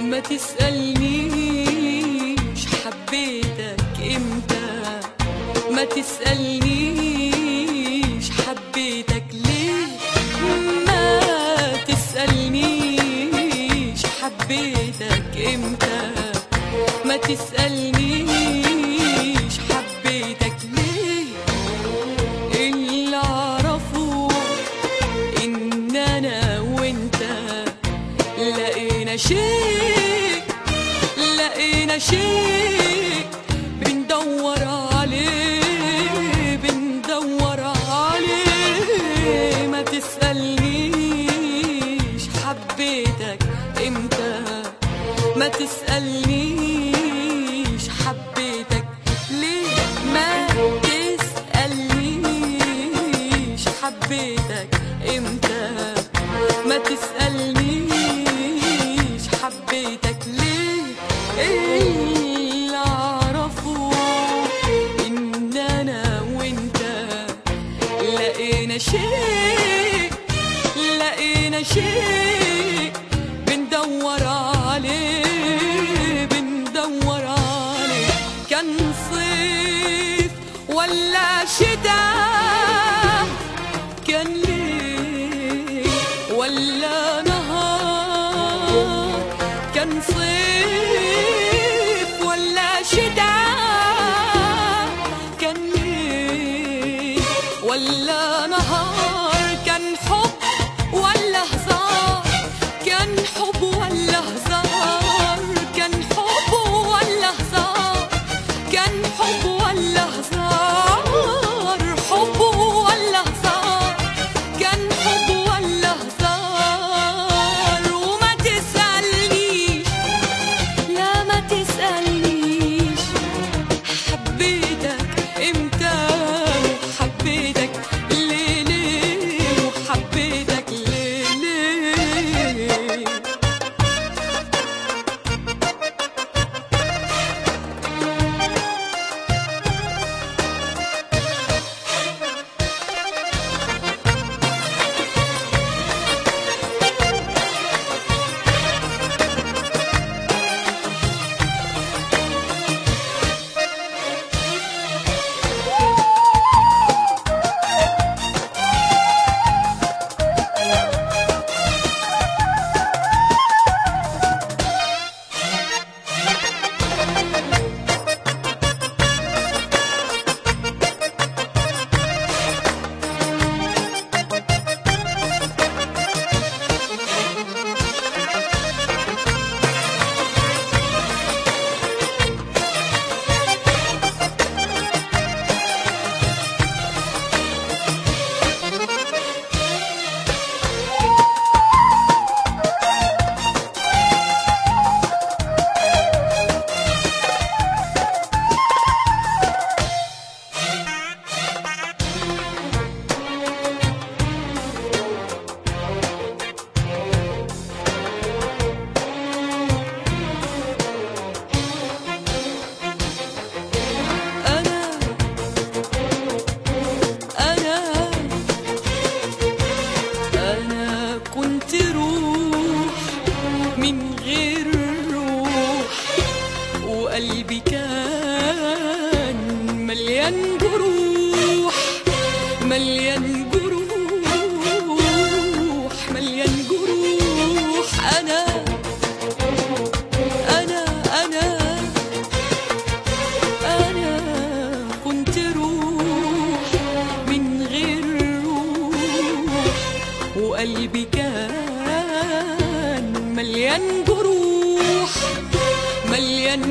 ما تسألنيش حبيتك امتى ما تسألنيش حبيتك ليه ما تسألنيش حبيتك امتى ما تسألنيش حبيتك ليه اللي اعرفه ان انا وانت لقينا شيء لقينا شيء بندور عليه بندور عليه ما تسألنيش حبيتك امتى ما تسألنيش حبيتك ليه ما تسألنيش حبيتك امتى ما تسألنيش حبيتك ليه اللي اعرفه ان انا وانت لقينا شيء لقينا شيء بندور عليه بندور عليه كان صيف ولا شتاء كان ليل ولا نهار كان صيف ولا شتاء كان ليل ولا نهار كان حب ولا هزار كان حب ولا هزار كان حب ولا هزار كان حب ولا هزار حب ولا هزار كان حب ولا هزار وما تسألنيش لا ما تسألنيش حبيتك امتى وحبيتك ليه ليه وحبيتك ليه ليه أنا أنا أنا كنت روح من غير روح وقلبي كان مليان جروح مليان جروح مليان جروح أنا أنا أنا أنا كنت روح من غير روح وقلبي كان مليان جروح مليان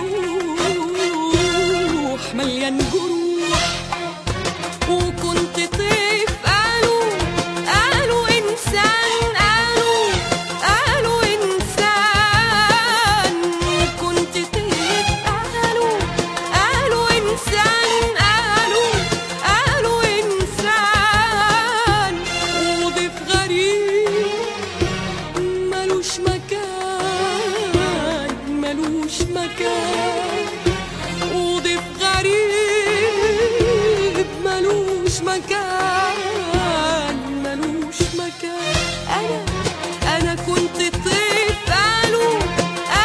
جروح مليان جروح وكنت طيف قالوا قالوا إنسان قالوا قالوا إنسان كنت طيف قالوا قالوا إنسان قالوا قالوا إنسان وضيف غريب ملوش مكان ملوش مكان وضيف غريب ملوش مكان ملوش مكان أنا أنا كنت طيف قالوا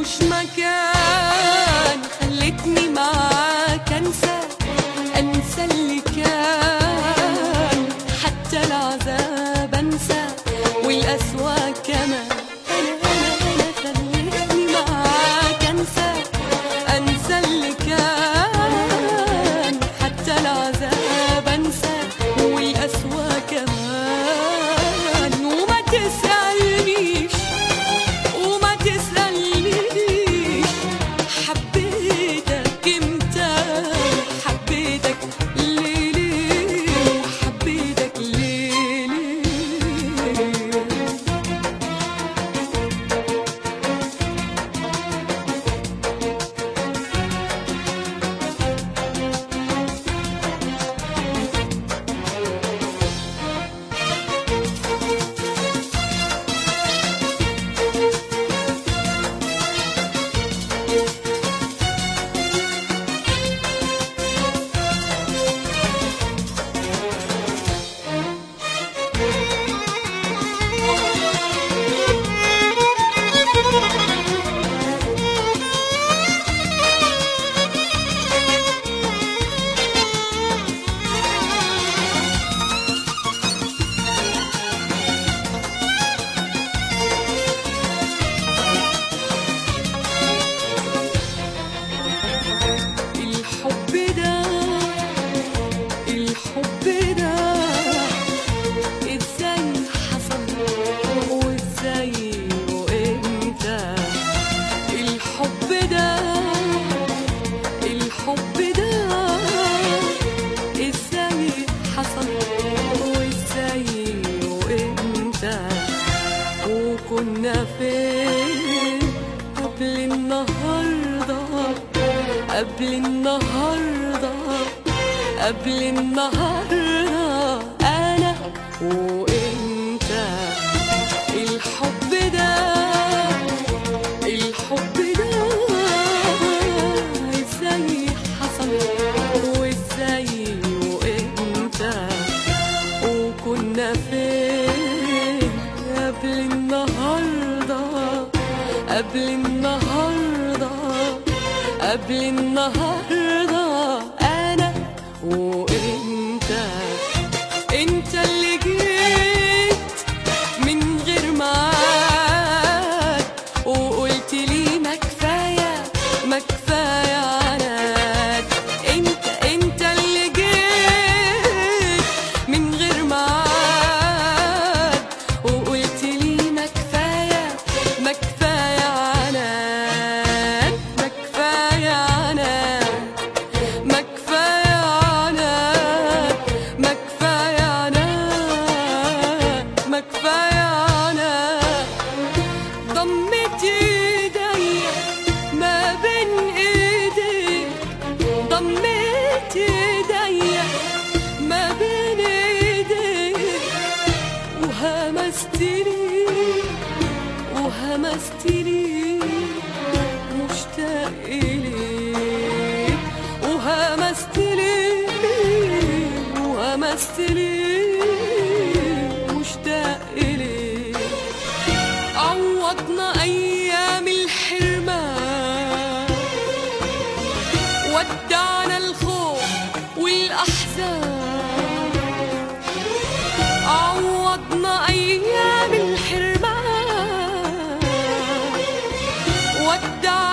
ملوش مكان خلتني معاك انسى انسى اللي كان حتى العذاب انسى والاسوا كمان انا انا انا خلتني معاك انسى انسى اللي كان حتى العذاب انسى والاسوا كمان وما تسالنيش وما تسألنيش حبيتك امتى حبيتك ليه ليه حبيتك ليه ليه الحب ده الحب ده ازاي حصل وازاي وامتى الحب ده الحب ده ازاي حصل وازاي وامتى وكنا فين قبل النهارده قبل النهارده قبل النهارده انا وانت الحب ده الحب ده ازاي حصل وازاي وامتى وكنا فين قبل النهارده قبل النهارده قبل النهارده انا وانت انت اللي جيت من غير ميعاد وقلت لي ما كفايه ما كفايه عناد انت انت اللي جيت من غير ميعاد وقلت لي ما كفايه ما كفايه عناد ما كفايه عناد ما كفايه عناد ما كفايه عناد ما كفايه عناد ضمت ايديا ما بين ايديك ضمت ايديا ما بين ايديك وهمستني وهمستني مشتاق إليك وهمستني وهمستني مشتاق إليك عوضنا أيام الحرمان ودعنا الخوف والأحزان عوضنا أيام الحرمان ودعنا